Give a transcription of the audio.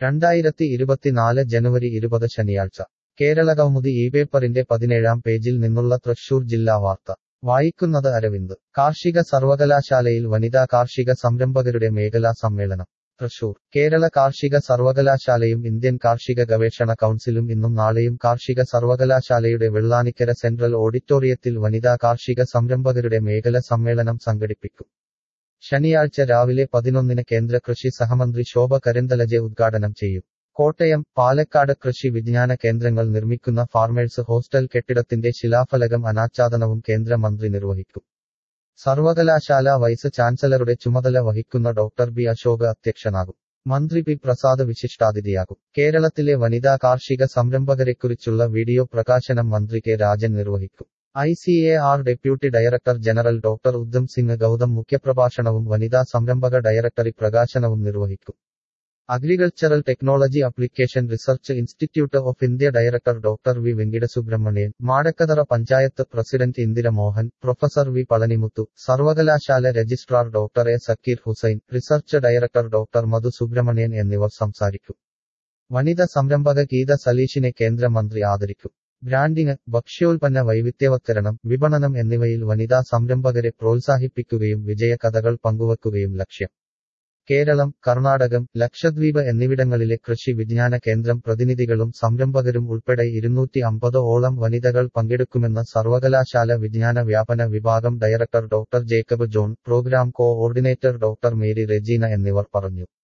രണ്ടായിരത്തി ഇരുപത്തിനാല് ജനുവരി ഇരുപത് ശനിയാഴ്ച കേരളകൗമുദി ഈ പേപ്പറിന്റെ പതിനേഴാം പേജിൽ നിന്നുള്ള തൃശൂർ ജില്ലാ വാർത്ത വായിക്കുന്നത് അരവിന്ദ് കാർഷിക സർവകലാശാലയിൽ വനിതാ കാർഷിക സംരംഭകരുടെ മേഖലാ സമ്മേളനം തൃശൂർ കേരള കാർഷിക സർവകലാശാലയും ഇന്ത്യൻ കാർഷിക ഗവേഷണ കൗൺസിലും ഇന്നും നാളെയും കാർഷിക സർവകലാശാലയുടെ വെള്ളാനിക്കര സെൻട്രൽ ഓഡിറ്റോറിയത്തിൽ വനിതാ കാർഷിക സംരംഭകരുടെ മേഖല സമ്മേളനം സംഘടിപ്പിക്കും ശനിയാഴ്ച രാവിലെ പതിനൊന്നിന് കേന്ദ്ര കൃഷി സഹമന്ത്രി ശോഭ കരിന്തലജെ ഉദ്ഘാടനം ചെയ്യും കോട്ടയം പാലക്കാട് കൃഷി വിജ്ഞാന കേന്ദ്രങ്ങൾ നിർമ്മിക്കുന്ന ഫാർമേഴ്സ് ഹോസ്റ്റൽ കെട്ടിടത്തിന്റെ ശിലാഫലകം അനാച്ഛാദനവും കേന്ദ്രമന്ത്രി നിർവഹിക്കും സർവകലാശാല വൈസ് ചാൻസലറുടെ ചുമതല വഹിക്കുന്ന ഡോക്ടർ ബി അശോക് അധ്യക്ഷനാകും മന്ത്രി പി പ്രസാദ് വിശിഷ്ടാതിഥിയാകും കേരളത്തിലെ വനിതാ കാർഷിക സംരംഭകരെക്കുറിച്ചുള്ള വീഡിയോ പ്രകാശനം മന്ത്രി കെ രാജൻ നിർവഹിക്കും I C A R deputy director general doctor Udham Singh Gautam മുഖ്യപ്രഭാഷണവും വനിതാ സംരംഭക ഡയറക്ടറി പ്രകാശനവും നിർവഹിക്കും agricultural technology application research institute of India director doctor V Venkitasubramanian Madakkathara panchayat president Indira Mohan professor V Palanimuthu സർവകലാശാല registrar doctor A Zakir Hussain research director doctor Madhu Subramanian എന്നിവർ സംസാരിക്കും വനിത സംരംഭക ഗീത സലീഷിനെ കേന്ദ്രമന്ത്രി ആദരിക്കും ബ്രാൻഡിംഗ് ഭക്ഷ്യോൽപ്പന്ന വൈവിധ്യവത്കരണം വിപണനം എന്നിവയിൽ വനിതാ സംരംഭകരെ പ്രോത്സാഹിപ്പിക്കുകയും വിജയകഥകൾ പങ്കുവയ്ക്കുകയും ലക്ഷ്യം കേരളം കർണാടകം ലക്ഷദ്വീപ് എന്നിവിടങ്ങളിലെ കൃഷി വിജ്ഞാന കേന്ദ്രം പ്രതിനിധികളും സംരംഭകരും ഉൾപ്പെടെ ഇരുന്നൂറ്റി അമ്പത് ഓളം വനിതകൾ പങ്കെടുക്കുമെന്ന് സർവകലാശാല വിജ്ഞാന വ്യാപന വിഭാഗം director doctor Jacob John programme coordinator doctor Mary Regina എന്നിവർ പറഞ്ഞു